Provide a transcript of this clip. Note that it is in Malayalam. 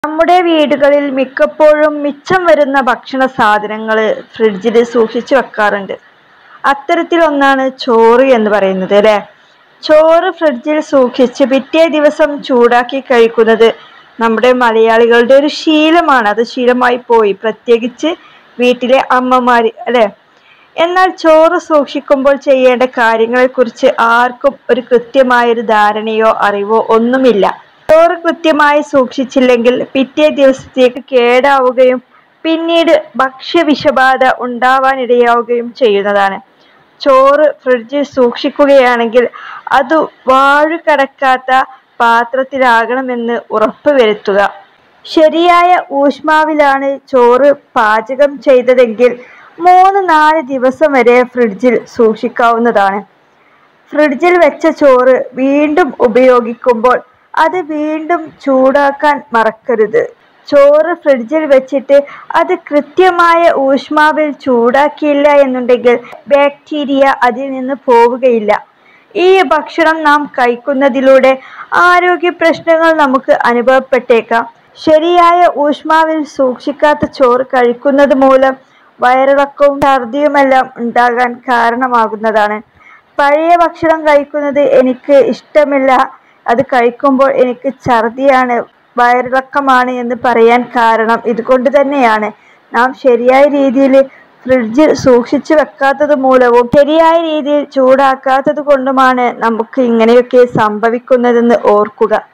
നമ്മുടെ വീടുകളിൽ മിക്കപ്പോഴും മിച്ചം വരുന്ന ഭക്ഷണ സാധനങ്ങൾ ഫ്രിഡ്ജിൽ സൂക്ഷിച്ചു വെക്കാറുണ്ട് അത്തരത്തിലൊന്നാണ് ചോറ് എന്ന് പറയുന്നത് അല്ലേ ചോറ് ഫ്രിഡ്ജിൽ സൂക്ഷിച്ച് പിറ്റേ ദിവസം ചൂടാക്കി കഴിക്കുന്നത് നമ്മുടെ മലയാളികളുടെ ഒരു ശീലമാണ് അത് ശീലമായി പോയി പ്രത്യേകിച്ച് വീട്ടിലെ അമ്മമാർ അല്ലേ എന്നാൽ ചോറ് സൂക്ഷിക്കുമ്പോൾ ചെയ്യേണ്ട കാര്യങ്ങളെക്കുറിച്ച് ആർക്കും ഒരു കൃത്യമായൊരു ധാരണയോ അറിവോ ഒന്നുമില്ല ചോറ് കൃത്യമായി സൂക്ഷിച്ചില്ലെങ്കിൽ പിറ്റേ ദിവസത്തേക്ക് കേടാവുകയും പിന്നീട് ഭക്ഷ്യവിഷബാധ ഉണ്ടാവാനിടയാവുകയും ചെയ്യുന്നതാണ് ചോറ് ഫ്രിഡ്ജിൽ സൂക്ഷിക്കുകയാണെങ്കിൽ അത് വാഴുകടക്കാത്ത പാത്രത്തിലാകണമെന്ന് ഉറപ്പ് വരുത്തുക ശരിയായ ഊഷ്മാവിലാണ് ചോറ് പാചകം ചെയ്തതെങ്കിൽ മൂന്ന് നാല് ദിവസം വരെ ഫ്രിഡ്ജിൽ സൂക്ഷിക്കാവുന്നതാണ് ഫ്രിഡ്ജിൽ വെച്ച ചോറ് വീണ്ടും ഉപയോഗിക്കുമ്പോൾ അത് വീണ്ടും ചൂടാക്കാൻ മറക്കരുത് ചോറ് ഫ്രിഡ്ജിൽ വെച്ചിട്ട് അത് കൃത്യമായ ഊഷ്മാവിൽ ചൂടാക്കിയില്ല എന്നുണ്ടെങ്കിൽ ബാക്ടീരിയ അതിൽ നിന്ന് പോവുകയില്ല ഈ ഭക്ഷണം നാം കഴിക്കുന്നതിലൂടെ ആരോഗ്യ പ്രശ്നങ്ങൾ നമുക്ക് അനുഭവപ്പെട്ടേക്കാം ശരിയായ ഊഷ്മാവിൽ സൂക്ഷിക്കാത്ത ചോറ് കഴിക്കുന്നത് മൂലം വയറിളക്കവും ഛർദിയുമെല്ലാം ഉണ്ടാകാൻ കാരണമാകുന്നതാണ് പഴയ ഭക്ഷണം കഴിക്കുന്നത് എനിക്ക് ഇഷ്ടമില്ല അത് കഴിക്കുമ്പോൾ എനിക്ക് ഛർദിയാണ് വയറിളക്കമാണ് എന്ന് പറയാൻ കാരണം ഇതുകൊണ്ട് തന്നെയാണ് നാം ശരിയായ രീതിയിൽ ഫ്രിഡ്ജിൽ സൂക്ഷിച്ചു വെക്കാത്തത് മൂലവും ശരിയായ രീതിയിൽ ചൂടാക്കാത്തത് കൊണ്ടുമാണ് നമുക്ക് ഇങ്ങനെയൊക്കെ സംഭവിക്കുന്നതെന്ന് ഓർക്കുക